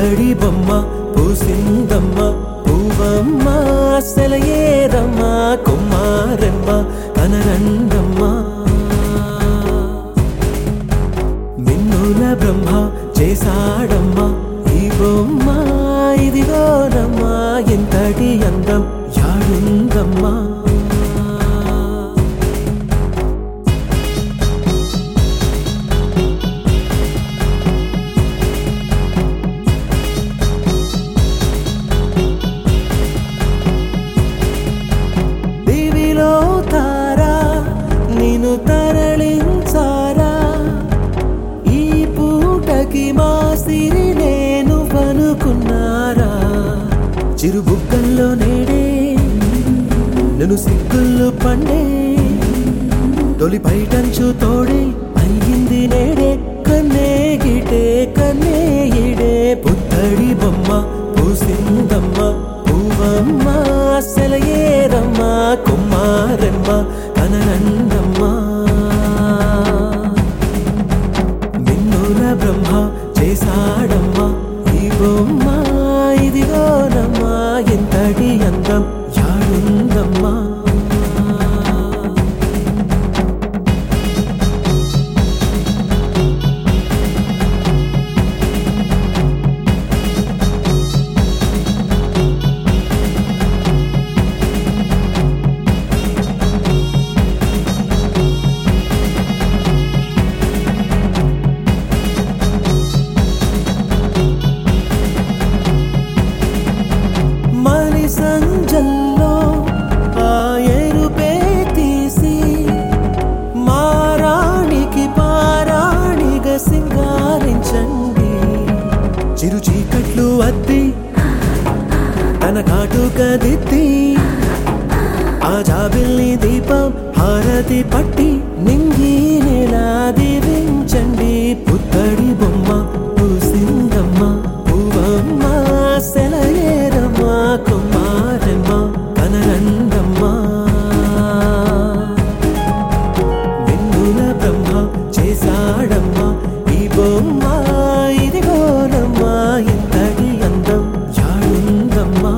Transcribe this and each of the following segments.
పుత్తడి బొమ్మ పూసిందమ్మ పూవమ్మ సెలయేరమ్మ కుమారమ్మ కనరండమ్మ మిన్నుల బ్రహ్మ చేశాడమ్మా ఈ బొమ్మ ఇదిగోనమ్మా ఎంతటి అందం యాడుందమ్మా దివిలో తారా నిన్ను తరలించారా ఈ పూటకి మా సిరి నేను పనుకున్నారా చిరుబుగ్గల్లో నేడే నన్ను సిగ్గుల్లో పండే తొలి పైటంచు తోడే అయ్యింది నేడే కన్నే గిటే కన్నే ఇడే పుత్తడి బొమ్మ పూసిందమ్మ పూవమ్మ సెలయేరమ్మ కుమారమ్మ కననందమ్మ మిన్నుల బ్రహ్మ చేశాడమ్మా ఈ బొమ్మ ఇదిగోనమ్మా ఎంతటి అందం యాడుందమ్మా మలి సంజల్లో ఆ ఎరుపే తీసి మారాణికి పారాణిగా సింగారించండి చిరు చీకట్లు అద్ది తన కాటుక దిద్ది ఆ జాబిల్ని దీపం హారతి పట్టి నింగి నెలా దీవించండి పుత్తడి బొమ్మ పూసిందమ్మ పువ్వమ్మ సెలయేరమ్మ కుమారమ్మ కనరండమ్మ వెన్నుల బ్రహ్మ చేశాడమ్మ ఈ బొమ్మ ఇదిగోనమ్మ ఇంతటి అందం యాడుందమ్మా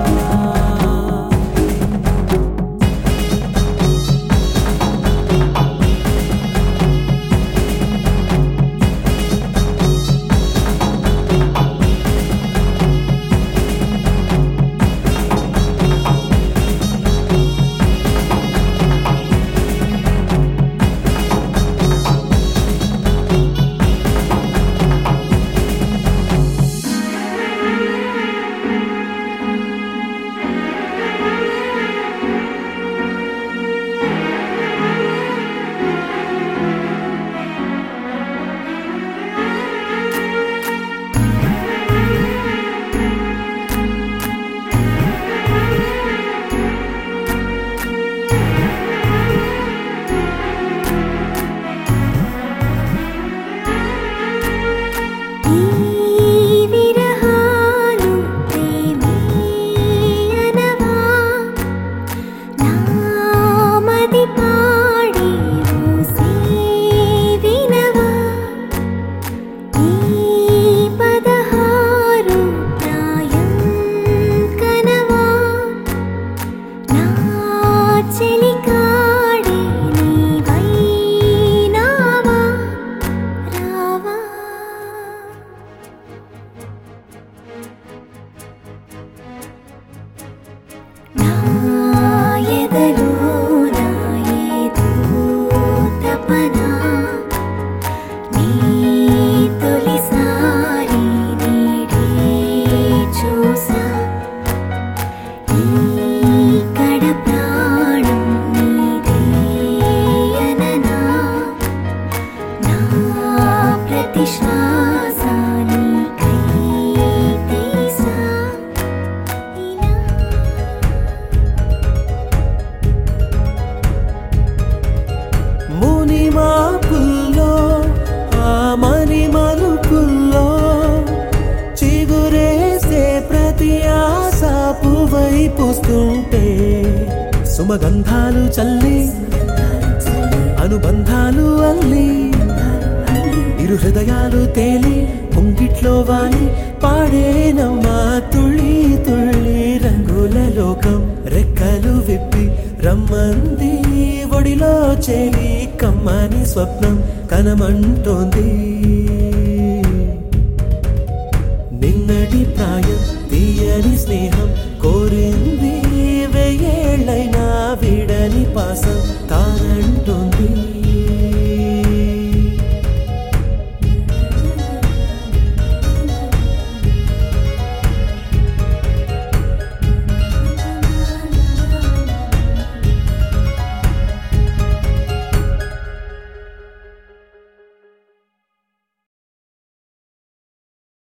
ఈ విరహాలు ప్రేమేయనవా నామది పాడి ఊసే వినవా ఈ పదహారు ప్రాయం కనవా నా చెలికాడే నీవైనావా రావా నా ఎదలో నా ఏదో తపన నీ తొలిసారి నీడే చూసా ఈ కడ ప్రాణం నీదే అననా నా ప్రతి శ్వాస నీకై తీసా ఇలా ముని మాపుల్లో ఆ మని మలుపుల్లో చిగురేసే ప్రతి ఆశ పువ్వై పూస్తుంటే సుమగంధాలు చల్లి అనుబంధాలు అల్లి ఇరు హృదయాలు తేలి పొంగిట్లో వాలి పాడేనమ్మా తుళ్ళి తుళ్ళి రంగుల లోకం రెక్కలు విప్పి రమ్మంది ఒడిలో చేరి కమ్మని స్వప్నం కనమంటోంది నిన్నటి ప్రాయం తీయని స్నేహం కోరింది వెయ్యేళ్ళైనా విడని పాసం తానంటుంది